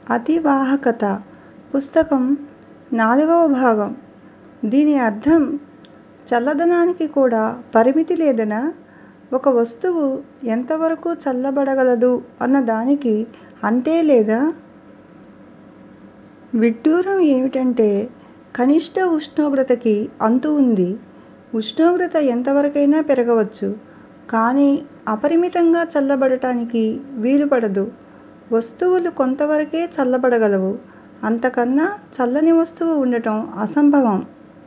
అతివాహకత పుస్తకం నాలుగవ భాగం దీని అర్థం చల్లదనానికి కూడా పరిమితి లేదనా ఒక వస్తువు ఎంతవరకు చల్లబడగలదు అన్నదానికి అంతే లేదా విడ్డూరం ఏమిటంటే కనిష్ట ఉష్ణోగ్రతకి అంతు ఉంది ఉష్ణోగ్రత ఎంతవరకైనా పెరగవచ్చు కానీ అపరిమితంగా చల్లబడటానికి వీలుపడదు వస్తువులు కొంతవరకే చల్లబడగలవు అంతకన్నా చల్లని వస్తువు ఉండటం అసంభవం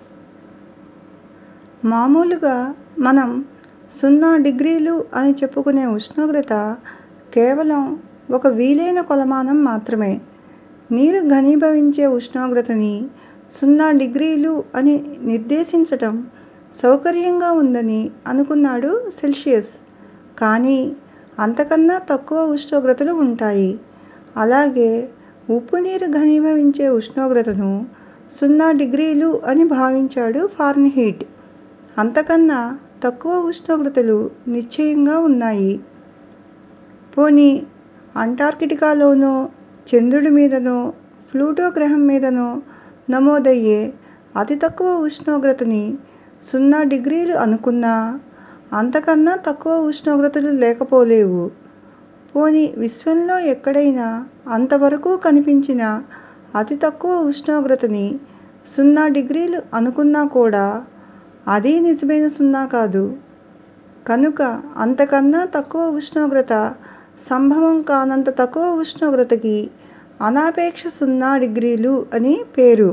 మామూలుగా మనం సున్నా డిగ్రీలు అని చెప్పుకునే ఉష్ణోగ్రత కేవలం ఒక వీలైన కొలమానం మాత్రమే నీరు ఘనీభవించే ఉష్ణోగ్రతని సున్నా డిగ్రీలు అని నిర్దేశించటం సౌకర్యంగా ఉందని అనుకున్నాడు సెల్సియస్ కానీ అంతకన్నా తక్కువ ఉష్ణోగ్రతలు ఉంటాయి అలాగే ఉప్పునీరు ఘనీభవించే ఉష్ణోగ్రతను సున్నా డిగ్రీలు అని భావించాడు ఫారెన్హీట్ అంతకన్నా తక్కువ ఉష్ణోగ్రతలు నిశ్చయంగా ఉన్నాయి పోనీ అంటార్కిటికాలోనో చంద్రుడి మీదనో ప్లూటో గ్రహం మీదనో నమోదయ్యే అతి తక్కువ ఉష్ణోగ్రతని సున్నా డిగ్రీలు అనుకున్నా అంతకన్నా తక్కువ ఉష్ణోగ్రతలు లేకపోలేవు పోనీ విశ్వంలో ఎక్కడైనా అంతవరకు కనిపించిన అతి తక్కువ ఉష్ణోగ్రతని సున్నా డిగ్రీలు అనుకున్నా కూడా అదీ నిజమైన సున్నా కాదు కనుక అంతకన్నా తక్కువ ఉష్ణోగ్రత సంభవం కానంత తక్కువ ఉష్ణోగ్రతకి అనాపేక్ష సున్నా డిగ్రీలు అని పేరు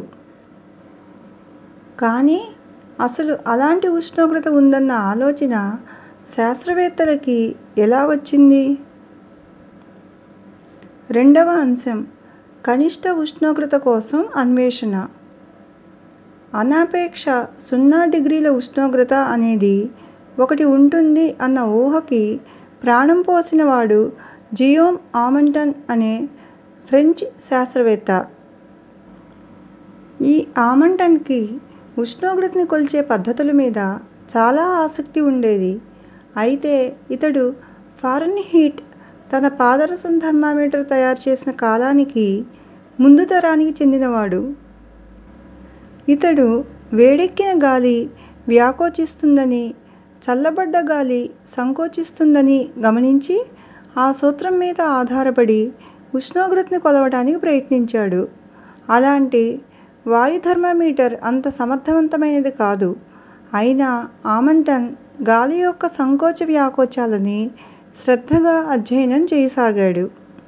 కానీ అసలు అలాంటి ఉష్ణోగ్రత ఉందన్న ఆలోచన శాస్త్రవేత్తలకి ఎలా వచ్చింది రెండవ అంశం కనిష్ట ఉష్ణోగ్రత కోసం అన్వేషణ అనాపేక్ష సున్నా డిగ్రీల ఉష్ణోగ్రత అనేది ఒకటి ఉంటుంది అన్న ఊహకి ప్రాణం పోసినవాడు జియోమ్ ఆమంటన్ అనే ఫ్రెంచ్ శాస్త్రవేత్త ఈ ఆమంటన్ కి ఉష్ణోగ్రతని కొలిచే పద్ధతుల మీద చాలా ఆసక్తి ఉండేది అయితే ఇతడు ఫారెన్హీట్ తన పాదరసం థర్మామీటర్ తయారు చేసిన కాలానికి ముందు తరానికి చెందినవాడు ఇతడు వేడెక్కిన గాలి వ్యాకోచిస్తుందని చల్లబడ్డ గాలి సంకోచిస్తుందని గమనించి ఆ సూత్రం మీద ఆధారపడి ఉష్ణోగ్రతని కొలవటానికి ప్రయత్నించాడు అలాంటి వాయు థర్మామీటర్ అంత సమర్థవంతమైనది కాదు అయినా ఆమంటన్ గాలి యొక్క సంకోచ వ్యాకోచాలని శ్రద్ధగా అధ్యయనం చేయసాగాడు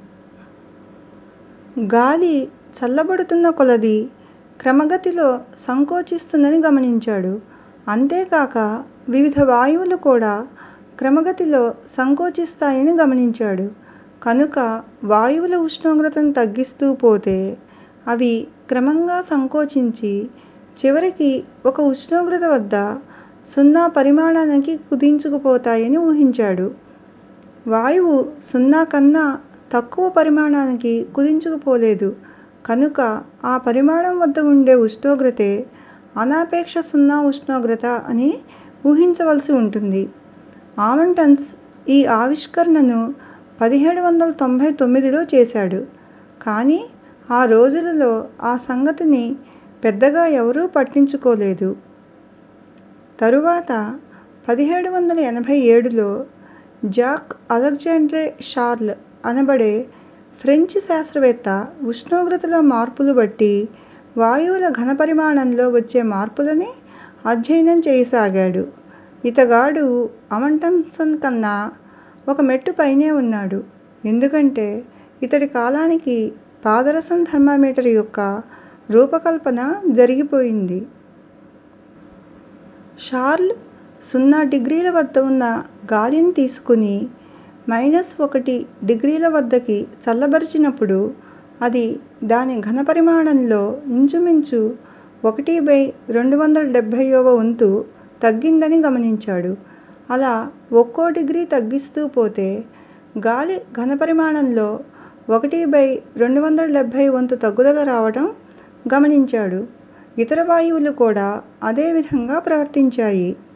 గాలి చల్లబడుతున్న కొలదీ క్రమగతిలో సంకోచిస్తుందని గమనించాడు అంతేకాక వివిధ వాయువులు కూడా క్రమగతిలో సంకోచిస్తాయని గమనించాడు కనుక వాయువుల ఉష్ణోగ్రతను తగ్గిస్తూ పోతే అవి క్రమంగా సంకోచించి చివరికి ఒక ఉష్ణోగ్రత వద్ద సున్నా పరిమాణానికి కుదించుకుపోతాయని ఊహించాడు వాయువు సున్నా కన్నా తక్కువ పరిమాణానికి కుదించుకుపోలేదు కనుక ఆ పరిమాణం వద్ద ఉండే ఉష్ణోగ్రతే అనాపేక్ష సున్నా ఉష్ణోగ్రత అని ఊహించవలసి ఉంటుంది ఆమంటన్స్ ఈ ఆవిష్కరణను పదిహేడు వందల తొంభై తొమ్మిదిలో చేశాడు కానీ ఆ రోజులలో ఆ సంగతిని పెద్దగా ఎవరూ పట్టించుకోలేదు తరువాత పదిహేడు వందల ఎనభై ఏడులో జాక్ అలెగ్జాండ్రే షార్ల్ అనబడే ఫ్రెంచ్ శాస్త్రవేత్త ఉష్ణోగ్రతలో మార్పులు బట్టి వాయువుల ఘనపరిమాణంలో వచ్చే మార్పులని అధ్యయనం చేయసాగాడు ఇతగాడు అమండసన్ కన్నా ఒక మెట్టు పైనే ఉన్నాడు ఎందుకంటే ఇతడి కాలానికి పాదరసం థర్మామీటర్ యొక్క రూపకల్పన జరిగిపోయింది షార్ల్ సున్నా డిగ్రీల వద్ద ఉన్న గాలిని తీసుకుని మైనస్ ఒకటి డిగ్రీల వద్దకి చల్లబరిచినప్పుడు అది దాని ఘనపరిమాణంలో ఇంచుమించు ఒకటి బై రెండు వందల డెబ్భైవ వంతు తగ్గిందని గమనించాడు అలా ఒక్కో డిగ్రీ తగ్గిస్తూ పోతే గాలి ఘనపరిమాణంలో ఒకటి బై రెండు వందల డెబ్భై వంతు తగ్గుదల రావటం గమనించాడు ఇతర వాయువులు కూడా అదే విధంగా ప్రవర్తించాయి